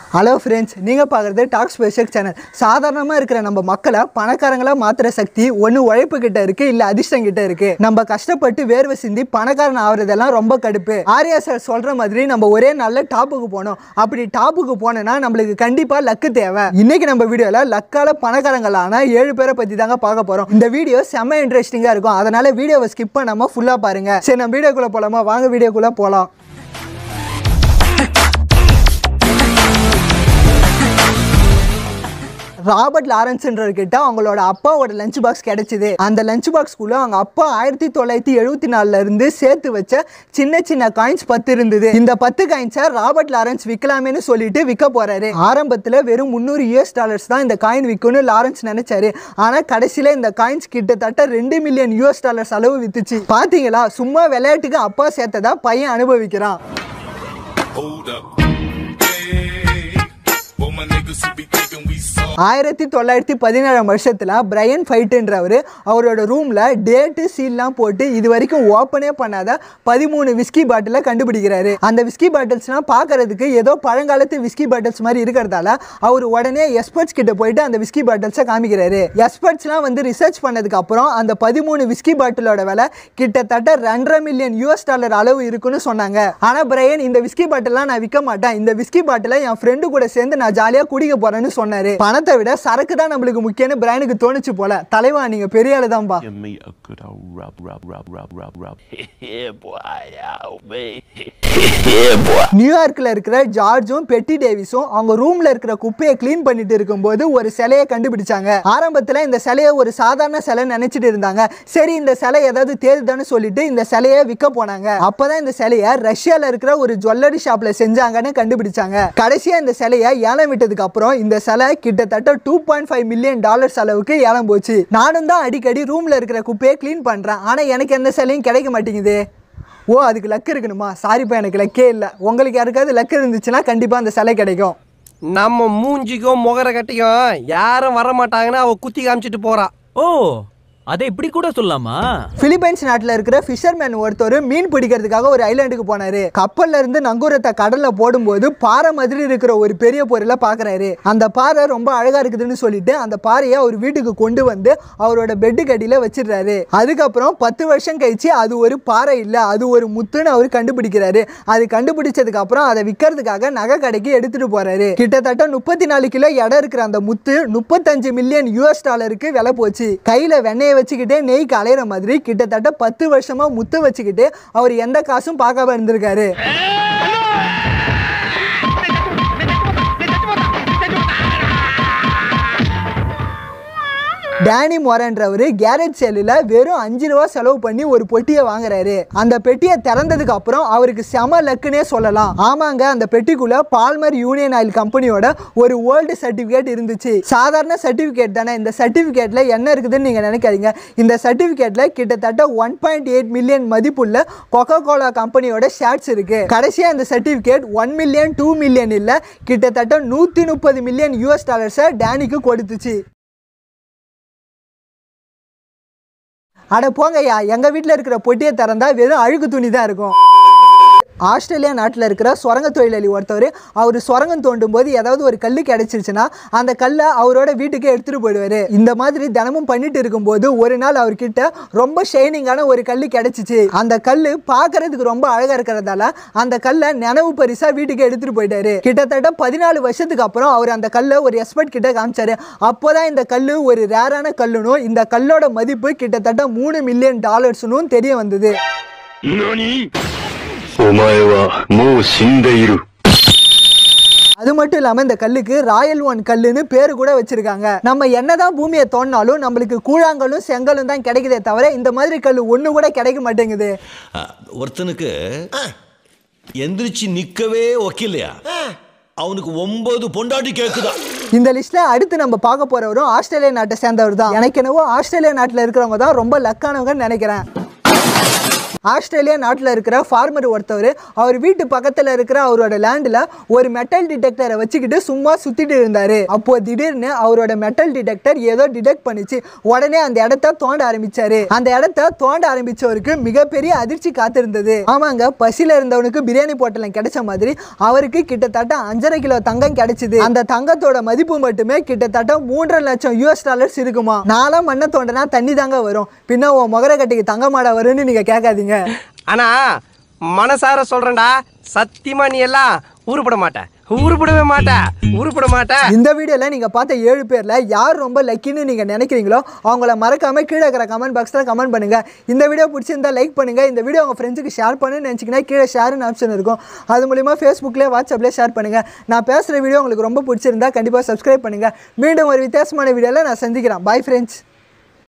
Hello friends நீங்கள் பார்க்குறது talk special channel சாதாரணமாக இருக்கிற நம்ம மக்களை பணக்காரங்களா மாற்றுற சக்தி ஒன்று உழைப்பு கிட்ட இருக்கு இல்லை அதிர்ஷ்டம் கிட்ட இருக்கு நம்ம கஷ்டப்பட்டு வேர்வை சிந்தி பணக்காரன் ஆகுறதெல்லாம் ரொம்ப கடுப்பு ஆர்யா சார் சொல்கிற மாதிரி நம்ம ஒரே நல்ல டாப்புக்கு போனோம் அப்படி டாப்புக்கு போனோம்னா நம்மளுக்கு கண்டிப்பாக லக்கு தேவை இன்னைக்கு நம்ம வீடியோவில் லக்கால பணக்காரங்களான ஏழு பேரை பற்றி தாங்க பார்க்க போகிறோம் இந்த வீடியோ செம்ம இன்ட்ரெஸ்டிங்காக இருக்கும் அதனால வீடியோவை ஸ்கிப் பண்ணாமல் ஃபுல்லாக பாருங்க சரி நம்ம வீடியோக்குள்ளே போகலாமா வாங்க வீடியோக்குள்ளே போகலாம் ராபர்ட் லாரன்ஸ்ன்றவர்கிட்ட அவங்களோட அப்பாவோட லஞ்ச் பாக்ஸ் கிடைச்சிது அந்த லஞ்ச் பாக்ஸ்க்குள்ள அவங்க அப்பா ஆயிரத்தி தொள்ளாயிரத்தி எழுபத்தி நாலுல இருந்து சேர்த்து வச்ச சின்ன சின்ன காயின்ஸ் பத்து இருந்தது இந்த பத்து காயின்ஸை ராபர்ட் லாரன்ஸ் விற்கலாமேன்னு சொல்லிட்டு விற்க போறாரு ஆரம்பத்தில் வெறும் முந்நூறு யூஎஸ் டாலர்ஸ் தான் இந்த காயின் விற்கும்னு லாரன்ஸ் நினைச்சாரு ஆனா கடைசியில இந்த காயின்ஸ் கிட்டத்தட்ட ரெண்டு மில்லியன் யூஎஸ் டாலர்ஸ் அளவு வித்துச்சு பாத்தீங்களா சும்மா விளையாட்டுக்கு அப்பா சேர்த்ததா பையன் அனுபவிக்கிறான் Hold up. Hey, for my niggas who be thinking we soft. ஆயிரத்தி தொள்ளாயிரத்தி பதினேழாம் வருஷத்தில் பிரையன் ஃபைட்டுன்றவர் அவரோட ரூமில் டேட்டு சீல்லாம் போட்டு இது வரைக்கும் ஓப்பனே பண்ணாத பதிமூணு விஸ்கி பாட்டிலை கண்டுபிடிக்கிறாரு அந்த விஸ்கி பாட்டில்ஸ்லாம் பார்க்கறதுக்கு ஏதோ பழங்காலத்து விஸ்கி பாட்டில்ஸ் மாதிரி இருக்கிறதால அவர் உடனே எக்ஸ்பர்ட்ஸ் கிட்ட போயிட்டு அந்த விஸ்கி பாட்டில்ஸை காமிக்கிறாரு எக்ஸ்பர்ட்ஸ்லாம் வந்து ரிசர்ச் பண்ணதுக்கு அப்புறம் அந்த பதிமூணு விஸ்கி பாட்டிலோட விலை கிட்டத்தட்ட ரெண்டரை மில்லியன் யூஎஸ் டாலர் அளவு இருக்குன்னு சொன்னாங்க ஆனால் பிரையன் இந்த விஸ்கி பாட்டிலாம் நான் விற்க மாட்டேன் இந்த விஸ்கி பாட்டிலை என் ஃப்ரெண்டு கூட சேர்ந்து நான் ஜாலியாக குடிக்க போறேன்னு சொன்னாரு பணத்தை விட சரக்கு தான் நம்மளுக்கு முக்கியம்னு பிரையனுக்கு தோணுச்சு போல தலைவா நீங்க பெரிய ஆளு தான்பா Give me a good old rub, rub, rub, rub, rub, rub. yeah, boy, out me. yeah, boy. நியூயார்க்ல இருக்கிற ஜார்ஜும் பெட்டி டேவிஸும் அவங்க ரூம்ல இருக்கிற குப்பையை க்ளீன் பண்ணிட்டு இருக்கும்போது ஒரு சிலையை கண்டுபிடிச்சாங்க ஆரம்பத்துல இந்த சிலையை ஒரு சாதாரண சிலை நினைச்சிட்டு இருந்தாங்க சரி இந்த சிலை ஏதாவது தேடுதான்னு சொல்லிட்டு இந்த சிலையை விற்க போனாங்க அப்பதான் இந்த சிலையை ரஷ்யால இருக்கிற ஒரு ஜுவல்லரி ஷாப்ல செஞ்சாங்கன்னு கண்டுபிடிச்சாங்க கடைசியா இந்த சிலையை ஏலம் விட்டதுக்கு அப்புறம் இந்த சிலை கிட்டத்தட்ட two point five million dollars அளவுக்கு ஏலம் போச்சு நானும் தான் அடிக்கடி ரூம்ல இருக்கிற குப்பையை க்ளீன் பண்றேன் ஆனா எனக்கு எந்த சிலையும் கிடைக்க மாட்டேங்குது ஓ அதுக்கு லக் இருக்கணுமா சாரிப்பா எனக்கு லக்கே இல்லை உங்களுக்கு யாருக்காவது லக் இருந்துச்சுன்னா கண்டிப்பாக அந்த சிலை கிடைக்கும் நம்ம மூஞ்சிக்கும் முகர கட்டிக்கும் யாரும் வர மாட்டாங்கன்னு அவ குத்தி காமிச்சிட்டு போறா ஓ அதை இப்படி கூட சொல்லலாமா பிலிப்பைன்ஸ் நாட்டில் இருக்கிற ஃபிஷர்மேன் ஒருத்தர் மீன் பிடிக்கிறதுக்காக ஒரு ஐலாண்டுக்கு போனாரு கப்பல்ல இருந்து நங்கூரத்தை கடல்ல போடும்போது பாறை மாதிரி இருக்கிற ஒரு பெரிய பொருளை பார்க்கறாரு அந்த பாறை ரொம்ப அழகா இருக்குதுன்னு சொல்லிட்டு அந்த பாறையை அவர் வீட்டுக்கு கொண்டு வந்து அவரோட பெட்டு கடியில வச்சிடுறாரு அதுக்கப்புறம் பத்து வருஷம் கழிச்சு அது ஒரு பாறை இல்லை அது ஒரு முத்துன்னு அவர் கண்டுபிடிக்கிறாரு அது கண்டுபிடிச்சதுக்கு அப்புறம் அதை விற்கிறதுக்காக நகை கடைக்கு எடுத்துட்டு போறாரு கிட்டத்தட்ட முப்பத்தி நாலு கிலோ எடை இருக்கிற அந்த முத்து முப்பத்தஞ்சு மில்லியன் யூஎஸ் டாலருக்கு விலை போச்சு கையில வெண்ணெயை வச்சுக்கிட்டே நெய்க்கு அலையிற மாதிரி கிட்டத்தட்ட பத்து வருஷமா முத்து வச்சுக்கிட்டு அவர் எந்த காசும் பார்க்காம இருந்திருக்காரு டேனி மொரன்றவர் கேரேஜ் சேலில் வெறும் அஞ்சு ரூபா செலவு பண்ணி ஒரு பெட்டியை வாங்குறாரு அந்த பெட்டியை திறந்ததுக்கு அப்புறம் அவருக்கு செம லக்குனே சொல்லலாம் ஆமாங்க அந்த பெட்டிக்குள்ள பால்மர் யூனியன் ஆயில் கம்பெனியோட ஒரு வேர்ல்டு சர்டிஃபிகேட் இருந்துச்சு சாதாரண சர்டிஃபிகேட் தானே இந்த சர்டிஃபிகேட்ல என்ன இருக்குதுன்னு நீங்க நினைக்காதீங்க இந்த சர்டிஃபிகேட்ல கிட்டத்தட்ட ஒன் பாயிண்ட் எயிட் மில்லியன் மதிப்புள்ள கொக்கோ கோலா கம்பெனியோட ஷேர்ட்ஸ் இருக்கு கடைசியா இந்த certificate one million two million இல்ல கிட்டத்தட்ட நூத்தி முப்பது மில்லியன் யூஎஸ் டாலர்ஸை டேனிக்கு கொடுத்துச்சு அட போங்கய்யா எங்கள் வீட்டில் இருக்கிற பொட்டியை திறந்தா வெறும் அழுக்கு துணி தான் இருக்கும் ஆஸ்திரேலியா நாட்டில் இருக்கிற சுரங்க தொழிலாளி ஒருத்தவர் அவர் சுரங்கம் தோண்டும் போது ஏதாவது ஒரு கல் கிடைச்சிருச்சுன்னா அந்த கல்லை அவரோட வீட்டுக்கு எடுத்துகிட்டு போயிடுவார் இந்த மாதிரி தினமும் பண்ணிட்டு இருக்கும்போது ஒரு நாள் அவர்கிட்ட ரொம்ப ஷைனிங்கான ஒரு கல் கிடைச்சிச்சு அந்த கல் பார்க்கறதுக்கு ரொம்ப அழகாக இருக்கிறதால அந்த கல்லை நினைவு பரிசாக வீட்டுக்கு எடுத்துகிட்டு போயிட்டாரு கிட்டத்தட்ட பதினாலு வருஷத்துக்கு அப்புறம் அவர் அந்த கல்லை ஒரு எக்ஸ்பர்ட் கிட்ட காமிச்சாரு அப்போதான் இந்த கல் ஒரு ரேரான கல்லுனும் இந்த கல்லோட மதிப்பு கிட்டத்தட்ட மூணு மில்லியன் டாலர்ஸ்னும் தெரிய வந்தது お前はもう死んでいる。 அது மட்டும் இல்லாமல் இந்த கல்லுக்கு ராயல் ஒன் கல்லுன்னு பேர் கூட வச்சிருக்காங்க நம்ம என்னதான் பூமியை தோண்டினாலும் நம்மளுக்கு கூழாங்கல்லும் செங்கலும் தான் கிடைக்குதே தவிர இந்த மாதிரி கல் ஒன்று கூட கிடைக்க மாட்டேங்குது ಆ, ஒருத்தனுக்கு எந்திரிச்சு நிக்கவே ஒக்கில்லையா அவனுக்கு ஒன்பது பொண்டாட்டி கேக்குதா இந்த லிஸ்ட்ல அடுத்து நம்ம பார்க்க போறவரும் ஆஸ்திரேலியா நாட்டை சேர்ந்தவர் தான் எனக்கு என்னவோ ஆஸ்திரேலியா நாட்டில் இருக்கிறவங்க தான் ரொம்ப லக்கானவங்கன்னு நினைக்கிறேன் ஆஸ்திரேலியா நாட்டில் இருக்கிற ஃபார்மர் ஒருத்தவர் அவர் வீட்டு பக்கத்தில் இருக்கிற அவரோட லேண்டில் ஒரு மெட்டல் டிடெக்டரை வச்சுக்கிட்டு சும்மா சுற்றிட்டு இருந்தார் அப்போ திடீர்னு அவரோட மெட்டல் டிடெக்டர் ஏதோ டிடெக்ட் பண்ணிச்சு உடனே அந்த இடத்த தோண்ட ஆரம்பிச்சாரு அந்த இடத்த தோண்ட ஆரம்பிச்சவருக்கு மிகப்பெரிய அதிர்ச்சி காத்திருந்தது ஆமாங்க பசியில் இருந்தவனுக்கு பிரியாணி போட்டலம் கிடைச்ச மாதிரி அவருக்கு கிட்டத்தட்ட அஞ்சரை கிலோ தங்கம் கிடைச்சது அந்த தங்கத்தோட மதிப்பு மட்டுமே கிட்டத்தட்ட மூன்றரை லட்சம் யூஎஸ் டாலர்ஸ் இருக்குமா நாலாம் மண்ணை தோண்டனா தண்ணி தாங்க வரும் பின்ன உன் முகர கட்டிக்கு தங்க மாடா வரும்னு நீங்க கேட்காதீங்க ஆனா மனசார சொல்றேன்டா சத்தியமா நீ எல்லாம் உருப்பட மாட்ட உருப்படவே மாட்ட உருப்பட மாட்ட இந்த வீடியோல நீங்க பார்த்த ஏழு பேர்ல யார் ரொம்ப லக்கின்னு நீங்க நினைக்கிறீங்களோ அவங்கள மறக்காம கீழே இருக்கிற கமெண்ட் பாக்ஸ்ல கமெண்ட் பண்ணுங்க இந்த வீடியோ பிடிச்சிருந்தா லைக் பண்ணுங்க இந்த வீடியோ உங்க ஃப்ரெண்ட்ஸுக்கு ஷேர் பண்ணு நினைச்சீங்கன்னா கீழே ஷேர்னு ஆப்ஷன் இருக்கும் அது மூலியமா ஃபேஸ்புக்லேயே வாட்ஸ்அப்லேயே ஷேர் பண்ணுங்க நான் பேசுற வீடியோ உங்களுக்கு ரொம்ப பிடிச்சிருந்தா கண்டிப்பா சப்ஸ்கிரைப் பண்ணுங்க மீண்டும் ஒரு வித்தியாசமான வீடியோல நான் சந்திக்கிறேன் பாய் ஃப்ரெண்ட்ஸ்